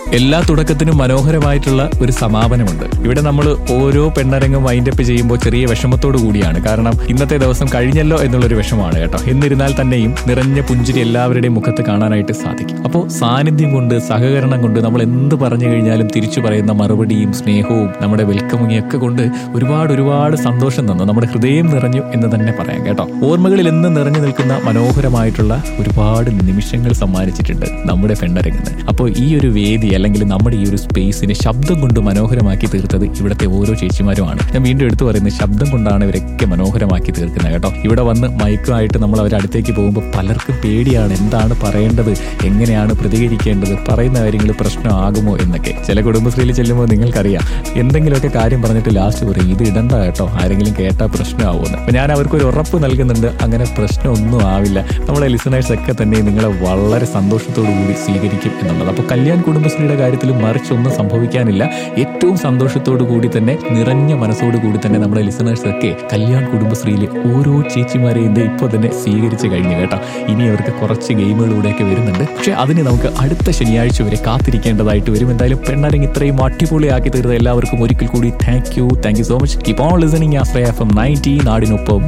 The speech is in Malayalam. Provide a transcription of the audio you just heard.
എല്ലാ തുടക്കത്തിനും മനോഹരമായിട്ടുള്ള ഒരു സമാപനമുണ്ട് ഇവിടെ നമ്മൾ ഓരോ പെണ്ണരങ്ങും വൈൻഡപ്പ് ചെയ്യുമ്പോൾ ചെറിയ വിഷമത്തോടു കൂടിയാണ് കാരണം ഇന്നത്തെ ദിവസം കഴിഞ്ഞല്ലോ എന്നുള്ളൊരു വിഷമമാണ് കേട്ടോ എന്നിരുന്നാൽ തന്നെയും നിറഞ്ഞ പുഞ്ചിരി എല്ലാവരുടെയും മുഖത്ത് കാണാനായിട്ട് സാധിക്കും അപ്പോൾ സാന്നിധ്യം കൊണ്ട് സഹകരണം കൊണ്ട് നമ്മൾ എന്ത് പറഞ്ഞു കഴിഞ്ഞാലും തിരിച്ചു പറയുന്ന മറുപടിയും സ്നേഹവും നമ്മുടെ വെൽക്കമിങ് ഒക്കെ കൊണ്ട് ഒരുപാട് ഒരുപാട് സന്തോഷം തന്നു നമ്മുടെ ഹൃദയം നിറഞ്ഞു എന്ന് തന്നെ പറയാം കേട്ടോ ഓർമ്മകളിൽ എന്നും നിറഞ്ഞു നിൽക്കുന്ന മനോഹരമായിട്ടുള്ള ഒരുപാട് നിമിഷങ്ങൾ സമ്മാനിച്ചിട്ടുണ്ട് നമ്മുടെ പെണ്ണരങ്ങുന്നത് അപ്പോൾ ഈ ഒരു വേദി അല്ലെങ്കിൽ നമ്മുടെ ഈ ഒരു സ്പേസിനെ ശബ്ദം കൊണ്ട് മനോഹരമാക്കി തീർത്തത് ഇവിടുത്തെ ഓരോ ചേച്ചിമാരുമാണ് ഞാൻ വീണ്ടും എടുത്തു പറയുന്നത് ശബ്ദം കൊണ്ടാണ് ഇവരൊക്കെ മനോഹരമാക്കി തീർക്കുന്നത് കേട്ടോ ഇവിടെ വന്ന് മയക്കുമായിട്ട് നമ്മൾ അവരുടെ അടുത്തേക്ക് പോകുമ്പോൾ പലർക്കും പേടിയാണ് എന്താണ് പറയേണ്ടത് എങ്ങനെയാണ് പ്രതികരിക്കേണ്ടത് പറയുന്ന കാര്യങ്ങൾ പ്രശ്നമാകുമോ എന്നൊക്കെ ചില കുടുംബശ്രീയിൽ ചെല്ലുമ്പോൾ നിങ്ങൾക്കറിയാം എന്തെങ്കിലുമൊക്കെ കാര്യം പറഞ്ഞിട്ട് ലാസ്റ്റ് പറയും ഇത് ഇടണ്ട കേട്ടോ ആരെങ്കിലും കേട്ടാൽ പ്രശ്നമാവുമെന്ന് അപ്പൊ ഞാൻ അവർക്ക് ഒരു ഉറപ്പ് നൽകുന്നുണ്ട് അങ്ങനെ പ്രശ്നമൊന്നും ആവില്ല നമ്മളെ ലിസണേഴ്സ് ഒക്കെ തന്നെ നിങ്ങളെ വളരെ സന്തോഷത്തോടു കൂടി സ്വീകരിക്കും എന്നുള്ളത് അപ്പോൾ കല്യാൺ കുടുംബശ്രീയുടെ കാര്യത്തിൽ മറിച്ചൊന്നും സംഭവിക്കാനില്ല ഏറ്റവും സന്തോഷത്തോടു കൂടി തന്നെ നിറഞ്ഞ മനസ്സോടു കൂടി തന്നെ നമ്മുടെ ലിസണേഴ്സ് ഒക്കെ കല്യാൺ കുടുംബശ്രീയിലെ ഓരോ ചേച്ചിമാരെയും ദേ ഇപ്പോൾ തന്നെ സ്വീകരിച്ച് കഴിഞ്ഞു കേട്ടോ ഇനി അവർക്ക് കുറച്ച് ഗെയിമുകളിലൂടെയൊക്കെ വരുന്നുണ്ട് പക്ഷെ അതിന് നമുക്ക് അടുത്ത ശനിയാഴ്ച വരെ കാത്തിരിക്കേണ്ടതായിട്ട് വരും എന്തായാലും പെണ്ണരങ്ങ് ഇത്രയും അടിപൊളിയാക്കി തീർത്ത എല്ലാവർക്കും ഒരിക്കൽ കൂടി thank you thank you so much keep on listening Ashraya F M ninety നാടിനൊപ്പം